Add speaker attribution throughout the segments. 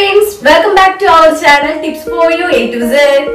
Speaker 1: friends welcome back to our channel tips for you A to Z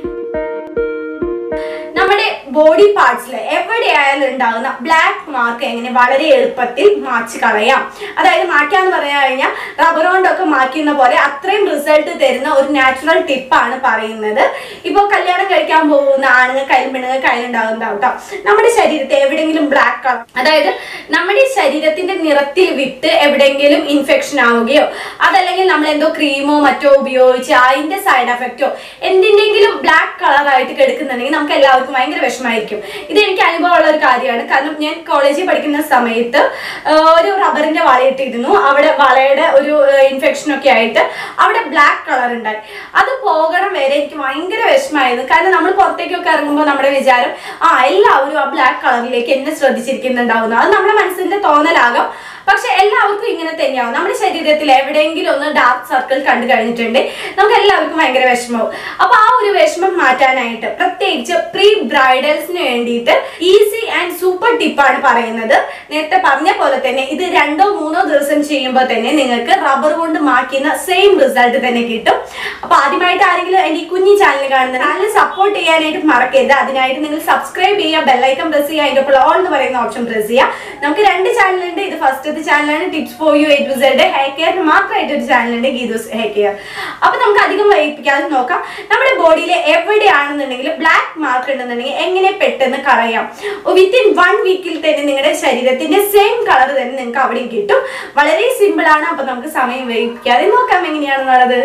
Speaker 1: നമ്മുടെ body പാർട്സിൽ എവിടെയായാലും ഉണ്ടാകുന്ന black mark എങ്ങനെ വളരെ എളുപ്പത്തിൽ മാച്ച് കളയാം അതായത് മാറ്റാന്ന് പറഞ്ഞു കഴിഞ്ഞാൽ റബ്ബർ കൊണ്ടൊക്കെ മാറ്റുന്ന പോലെ അത്രയും റിസൾട്ട് തരുന്ന ഒരു നാച്ചുറൽ ടിപ്പാണ് പറയുന്നത് ഇപ്പോൾ കല്യാണം കഴിക്കാൻ പോകുന്ന ആണുങ്ങൾക്കായാലും പെണ്ണുങ്ങൾക്കായാലും ഉണ്ടാകുന്നതാവും കേട്ടോ നമ്മുടെ ശരീരത്തെ എവിടെയെങ്കിലും ബ്ലാക്ക് കളർ അതായത് നമ്മുടെ ശരീരത്തിന്റെ നിറത്തിൽ വിട്ട് എവിടെയെങ്കിലും ഇൻഫെക്ഷൻ ആവുകയോ അതല്ലെങ്കിൽ നമ്മൾ എന്തോ ക്രീമോ മറ്റോ ഉപയോഗിച്ച് അതിന്റെ സൈഡ് എഫക്റ്റോ എന്തിൻ്റെങ്കിലും ബ്ലാക്ക് കളറായിട്ട് കിടക്കുന്നുണ്ടെങ്കിൽ നമുക്ക് എല്ലാവർക്കും ഭയങ്കര വിഷമായിരിക്കും ഇത് എനിക്ക് അനുഭവമുള്ള ഒരു കാര്യമാണ് കാരണം ഞാൻ കോളേജിൽ പഠിക്കുന്ന സമയത്ത് ആ, ഒരു റബ്ബറിന്റെ വള ഇട്ടിരുന്നു അവിടെ വളയുടെ ഒരു ഇൻഫെക്ഷൻ ഒക്കെ ആയിട്ട് അവിടെ ബ്ലാക്ക് കളർ ഉണ്ടായി അത് പോകണം വരെ എനിക്ക് ഭയങ്കര വിഷമായിരുന്നു കാരണം നമ്മൾ പുറത്തേക്കൊക്കെ ഇറങ്ങുമ്പോൾ നമ്മുടെ വിചാരം ആ എല്ലാവരും ആ ബ്ലാക്ക് കളറിലേക്ക് എന്നെ ശ്രദ്ധിച്ചിരിക്കുന്നുണ്ടാവുന്നു അത് നമ്മുടെ മനസ്സിന്റെ തോന്നലാകാം പക്ഷെ എല്ലാവർക്കും ഇങ്ങനെ തന്നെയാവും നമ്മുടെ ശരീരത്തിൽ എവിടെയെങ്കിലും ഒന്ന് ഡാർക്ക് സർക്കിൾ കണ്ടു കഴിഞ്ഞിട്ടുണ്ട് നമുക്ക് എല്ലാവർക്കും ഭയങ്കര വിഷമവും അപ്പൊ ആ ഒരു വിഷമം മാറ്റാനായിട്ട് പ്രത്യേകിച്ച് പ്രീ ബ്രൈഡൽസിന് വേണ്ടിയിട്ട് ഈസി ആൻഡ് സൂപ്പർ ടിപ്പാണ് പറയുന്നത് നേരത്തെ പറഞ്ഞ പോലെ തന്നെ ഇത് രണ്ടോ മൂന്നോ ദിവസം ചെയ്യുമ്പോൾ തന്നെ നിങ്ങൾക്ക് റബ്ബർ കൊണ്ട് മാറ്റുന്ന സെയിം റിസൾട്ട് തന്നെ കിട്ടും അപ്പൊ ആദ്യമായിട്ട് ആരെങ്കിലും എന്റെ ഈ കുഞ്ഞി ചാനൽ കാണുന്നത് ചാനൽ സപ്പോർട്ട് ചെയ്യാനായിട്ട് മറക്കരുത് അതിനായിട്ട് നിങ്ങൾ സബ്സ്ക്രൈബ് ചെയ്യുക ബെല്ലൈക്കൺ പ്രസ് ചെയ്യുക അതിന്റെ ഒപ്പം ഓൾ എന്ന് പറയുന്ന ഓപ്ഷൻ പ്രസ് ചെയ്യുക നമുക്ക് രണ്ട് ചാനലുണ്ട് ഇത് ഫസ്റ്റത്തെ ചാനലാണ് tips for you A to Z hair കെയറിന് മാത്രമായിട്ട് ഒരു ചാനലുണ്ട് ഗീതൂസ് ഹെയർ കെയർ അപ്പൊ നമുക്ക് അധികം വൈകിപ്പിക്കാതെ നോക്കാം നമ്മുടെ ബോഡിയിൽ എവിടെയാണെന്നുണ്ടെങ്കിൽ ബ്ലാക്ക് മാർക്ക് ഉണ്ടെന്നുണ്ടെങ്കിൽ എങ്ങനെ പെട്ടെന്ന് കളയാം വിത്തിൻ വൺ വീക്കിൽ തന്നെ നിങ്ങളുടെ ശരീരത്തിന്റെ സെയിം കളർ തന്നെ നിങ്ങൾക്ക് അവിടെയും കിട്ടും വളരെ സിമ്പിൾ ആണ് അപ്പൊ നമുക്ക് സമയം വൈകിപ്പിക്കാതെ നോക്കാം എങ്ങനെയാണെന്നുള്ളത്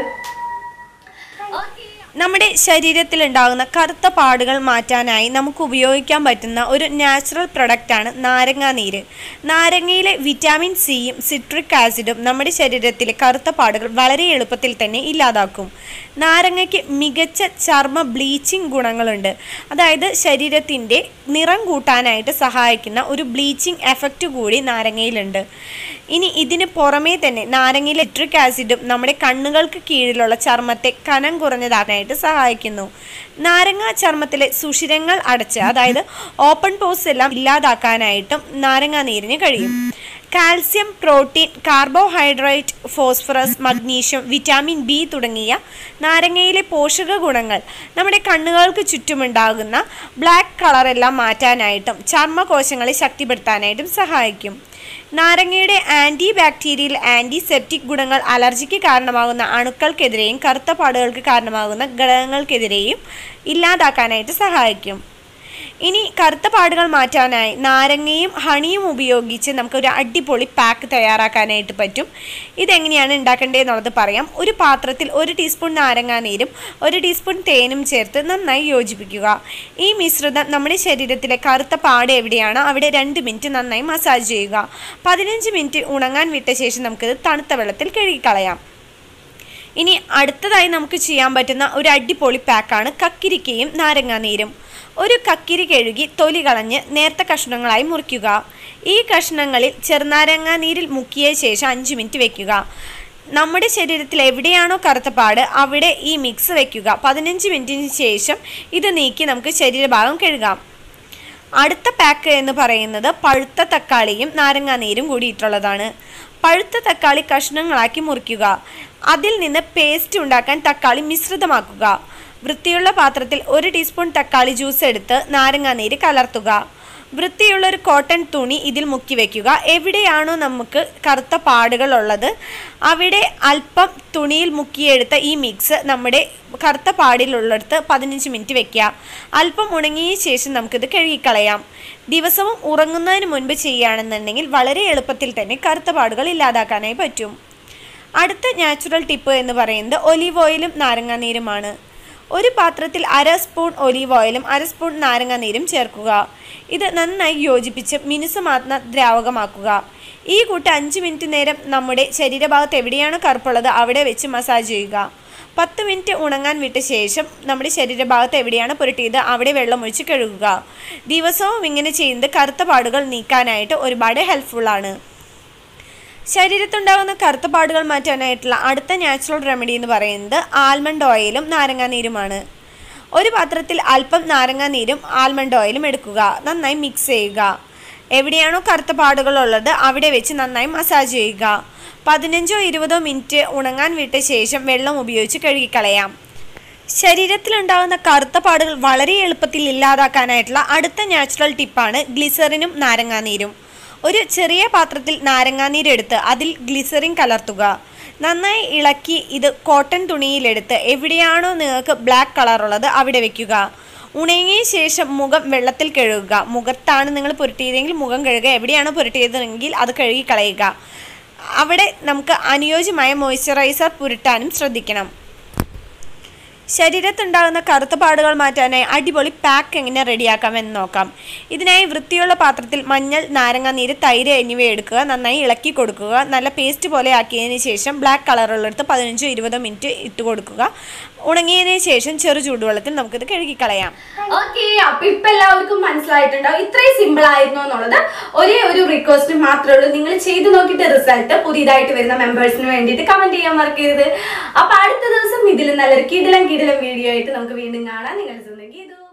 Speaker 2: നമ്മുടെ ശരീരത്തിൽ ഉണ്ടാകുന്ന കറുത്ത പാടുകൾ മാറ്റാനായി നമുക്ക് ഉപയോഗിക്കാൻ പറ്റുന്ന ഒരു നാച്ചുറൽ പ്രൊഡക്റ്റാണ് നാരങ്ങാ നീര് നാരങ്ങയിലെ വിറ്റാമിൻ സിയും സിട്രിക് ആസിഡും നമ്മുടെ ശരീരത്തിലെ കറുത്ത പാടുകൾ വളരെ എളുപ്പത്തിൽ തന്നെ ഇല്ലാതാക്കും നാരങ്ങയ്ക്ക് മികച്ച ചർമ്മ ബ്ലീച്ചിങ് ഗുണങ്ങളുണ്ട് അതായത് ശരീരത്തിൻ്റെ നിറം കൂട്ടാനായിട്ട് സഹായിക്കുന്ന ഒരു ബ്ലീച്ചിങ് എഫക്റ്റ് കൂടി നാരങ്ങയിലുണ്ട് ഇനി ഇതിന് പുറമേ തന്നെ നാരങ്ങയിൽ ഇലക്ട്രിക് ആസിഡും നമ്മുടെ കണ്ണുകൾക്ക് കീഴിലുള്ള ചർമ്മത്തെ കനം കുറഞ്ഞതാക്കാനായിട്ട് സഹായിക്കുന്നു നാരങ്ങ ചർമ്മത്തിലെ സുഷിരങ്ങൾ അടച്ച് അതായത് ഓപ്പൺ പോസ് എല്ലാം ഇല്ലാതാക്കാനായിട്ടും നാരങ്ങ നീരിന് കഴിയും calcium protein carbohydrate phosphorus magnesium vitamin B തുടങ്ങിയ നാരങ്ങയിലെ പോഷക ഗുണങ്ങൾ നമ്മുടെ കണ്ണുകൾക്ക് ചുറ്റുമുണ്ടാകുന്ന ബ്ലാക്ക് കളറെല്ലാം മാറ്റാനായിട്ടും ചർമ്മകോശങ്ങളെ ശക്തിപ്പെടുത്താനായിട്ടും സഹായിക്കും നാരങ്ങയുടെ ആൻറ്റി ബാക്ടീരിയൽ ആൻറ്റിസെപ്റ്റിക് ഗുണങ്ങൾ അലർജിക്ക് കാരണമാകുന്ന അണുക്കൾക്കെതിരെയും കറുത്ത പാടുകൾക്ക് കാരണമാകുന്ന ഘടകങ്ങൾക്കെതിരെയും ഇല്ലാതാക്കാനായിട്ട് സഹായിക്കും ഇനി കറുത്ത പാടുകൾ മാറ്റാനായി നാരങ്ങയും ഹണിയും ഉപയോഗിച്ച് നമുക്കൊരു അടിപൊളി പാക്ക് തയ്യാറാക്കാനായിട്ട് പറ്റും ഇതെങ്ങനെയാണ് ഉണ്ടാക്കേണ്ടതെന്നുള്ളത് പറയാം ഒരു പാത്രത്തിൽ ഒരു ടീസ്പൂൺ നാരങ്ങാനീരും ഒരു ടീസ്പൂൺ തേനും ചേർത്ത് നന്നായി യോജിപ്പിക്കുക ഈ മിശ്രിതം നമ്മുടെ ശരീരത്തിലെ കറുത്ത പാട് എവിടെയാണോ അവിടെ രണ്ട് മിനിറ്റ് നന്നായി മസാജ് ചെയ്യുക പതിനഞ്ച് മിനിറ്റ് ഉണങ്ങാൻ വിട്ട ശേഷം നമുക്കിത് തണുത്ത വെള്ളത്തിൽ കഴുകിക്കളയാം ഇനി അടുത്തതായി നമുക്ക് ചെയ്യാൻ പറ്റുന്ന ഒരു അടിപൊളി പാക്കാണ് കക്കിരിക്കയും നാരങ്ങാനീരും ഒരു കക്കിരി കഴുകി തൊലി കളഞ്ഞ് നേർത്ത കഷ്ണങ്ങളായി മുറിക്കുക ഈ കഷ്ണങ്ങളിൽ ചെറുനാരങ്ങാ നീരിൽ മുക്കിയ ശേഷം അഞ്ച് മിനിറ്റ് വെക്കുക നമ്മുടെ ശരീരത്തിൽ എവിടെയാണോ കറുത്തപ്പാട് അവിടെ ഈ മിക്സ് വെക്കുക പതിനഞ്ച് മിനിറ്റിന് ശേഷം ഇത് നീക്കി നമുക്ക് ശരീരഭാഗം കഴുകാം അടുത്ത പാക്ക് എന്ന് പറയുന്നത് പഴുത്ത തക്കാളിയും നാരങ്ങാനീരും കൂടിയിട്ടുള്ളതാണ് പഴുത്ത തക്കാളി കഷ്ണങ്ങളാക്കി മുറിക്കുക അതിൽ നിന്ന് പേസ്റ്റ് ഉണ്ടാക്കാൻ തക്കാളി മിശ്രിതമാക്കുക വൃത്തിയുള്ള പാത്രത്തിൽ ഒരു ടീസ്പൂൺ തക്കാളി ജ്യൂസ് എടുത്ത് നാരങ്ങാനീര് കലർത്തുക വൃത്തിയുള്ള ഒരു കോട്ടൺ തുണി ഇതിൽ മുക്കി വെക്കുക എവിടെയാണോ നമുക്ക് കറുത്ത പാടുകൾ ഉള്ളത് അവിടെ അല്പം തുണിയിൽ മുക്കിയെടുത്ത ഈ മിക്സ് നമ്മുടെ കറുത്ത പാടിലുള്ളിടത്ത് പതിനഞ്ച് മിനിറ്റ് വെക്കുക അല്പം ഉണങ്ങിയ ശേഷം നമുക്കിത് കഴുകിക്കളയാം ദിവസവും ഉറങ്ങുന്നതിന് മുൻപ് ചെയ്യുകയാണെന്നുണ്ടെങ്കിൽ വളരെ എളുപ്പത്തിൽ തന്നെ കറുത്ത പാടുകൾ ഇല്ലാതാക്കാനായി പറ്റും അടുത്ത നാച്ചുറൽ ടിപ്പ് എന്ന് പറയുന്നത് ഒലീവ് ഓയിലും നാരങ്ങാനീരുമാണ് ഒരു പാത്രത്തിൽ അര സ്പൂൺ ഒലീവ് ഓയിലും അര സ്പൂൺ നാരങ്ങാനീരും ചേർക്കുക ഇത് നന്നായി യോജിപ്പിച്ച് മിനുസമാർന്ന ദ്രാവകമാക്കുക ഈ കൂട്ട് അഞ്ച് മിനിറ്റ് നേരം നമ്മുടെ ശരീരഭാഗത്ത് എവിടെയാണോ കറുപ്പുള്ളത് അവിടെ വെച്ച് മസാജ് ചെയ്യുക പത്ത് മിനിറ്റ് ഉണങ്ങാൻ വിട്ട ശേഷം നമ്മുടെ ശരീരഭാഗത്ത് എവിടെയാണ് പുരട്ടിയത് അവിടെ വെള്ളമൊഴിച്ച് കഴുകുക ദിവസവും ഇങ്ങനെ ചെയ്യുന്നത് കറുത്ത പാടുകൾ നീക്കാനായിട്ട് ഒരുപാട് ഹെൽപ്ഫുള്ളാണ് ശരീരത്തുണ്ടാകുന്ന കറുത്ത പാടുകൾ മാറ്റാനായിട്ടുള്ള അടുത്ത നാച്ചുറൽ റെമഡി എന്ന് പറയുന്നത് ആൽമണ്ട് ഓയിലും നാരങ്ങാനീരുമാണ് ഒരു പാത്രത്തിൽ അല്പം നാരങ്ങാനീരും ആൽമണ്ട് ഓയിലും എടുക്കുക നന്നായി മിക്സ് ചെയ്യുക എവിടെയാണോ കറുത്ത പാടുകളുള്ളത് അവിടെ വെച്ച് നന്നായി മസാജ് ചെയ്യുക പതിനഞ്ചോ ഇരുപതോ മിനിറ്റ് ഉണങ്ങാൻ വിട്ട ശേഷം വെള്ളം ഉപയോഗിച്ച് കഴുകിക്കളയാം ശരീരത്തിലുണ്ടാകുന്ന കറുത്ത പാടുകൾ വളരെ എളുപ്പത്തിൽ ഇല്ലാതാക്കാനായിട്ടുള്ള അടുത്ത നാച്ചുറൽ ടിപ്പാണ് ഗ്ലിസറിനും നാരങ്ങാനീരും ഒരു ചെറിയ പാത്രത്തിൽ നാരങ്ങാനീരെടുത്ത് അതിൽ ഗ്ലിസറിൻ കലർത്തുക നന്നായി ഇളക്കി ഇത് കോട്ടൺ തുണിയിലെടുത്ത് എവിടെയാണോ നിങ്ങൾക്ക് ബ്ലാക്ക് കളറുള്ളത് അവിടെ വെക്കുക ഉണങ്ങിയ ശേഷം മുഖം വെള്ളത്തിൽ കഴുകുക മുഖത്താണ് നിങ്ങൾ പുരട്ടിയതെങ്കിൽ മുഖം കഴുകുക എവിടെയാണോ പുരട്ടിയതെങ്കിൽ അത് കഴുകി കളയുക അവിടെ നമുക്ക് അനുയോജ്യമായ മോയ്സ്ചറൈസർ പുരട്ടാനും ശ്രദ്ധിക്കണം ശരീരത്തുണ്ടാകുന്ന കറുത്ത പാടുകൾ മാറ്റാനായി അടിപൊളി പാക്ക് എങ്ങനെ റെഡിയാക്കാമെന്ന് നോക്കാം ഇതിനായി വൃത്തിയുള്ള പാത്രത്തിൽ മഞ്ഞൾ നാരങ്ങാനീര് തൈര് എന്നിവ എടുക്കുക നന്നായി ഇളക്കി കൊടുക്കുക നല്ല പേസ്റ്റ് പോലെ ആക്കിയതിന് ശേഷം ബ്ലാക്ക് കളറുള്ളെടുത്ത് പതിനഞ്ചോ ഇരുപതോ മിനിറ്റ് ഇട്ട് കൊടുക്കുക ഉണങ്ങിയതിന് ശേഷം ചെറു ചൂടുവെള്ളത്തിൽ നമുക്കിത് കഴുകിക്കളയാം
Speaker 1: ഓക്കെ അപ്പൊ ഇപ്പൊ എല്ലാവർക്കും മനസ്സിലായിട്ടുണ്ടാവും ഇത്രയും സിമ്പിൾ ആയിരുന്നു എന്നുള്ളത് ഒരേ ഒരു റിക്വസ്റ്റ് മാത്രമേ ഉള്ളൂ നിങ്ങൾ ചെയ്തു നോക്കിയിട്ട് റിസൾട്ട് പുതിയതായിട്ട് വരുന്ന മെമ്പേഴ്സിന് വേണ്ടിയിട്ട് കമന്റ് ചെയ്യാൻ മറക്കരുത് അപ്പൊ അടുത്ത ദിവസം ഇതിൽ നല്ലൊരു കിടിലം കിടിലം വീഡിയോ ആയിട്ട് നമുക്ക് വീണ്ടും കാണാം നിങ്ങൾ സ്വന്തം ഗീതു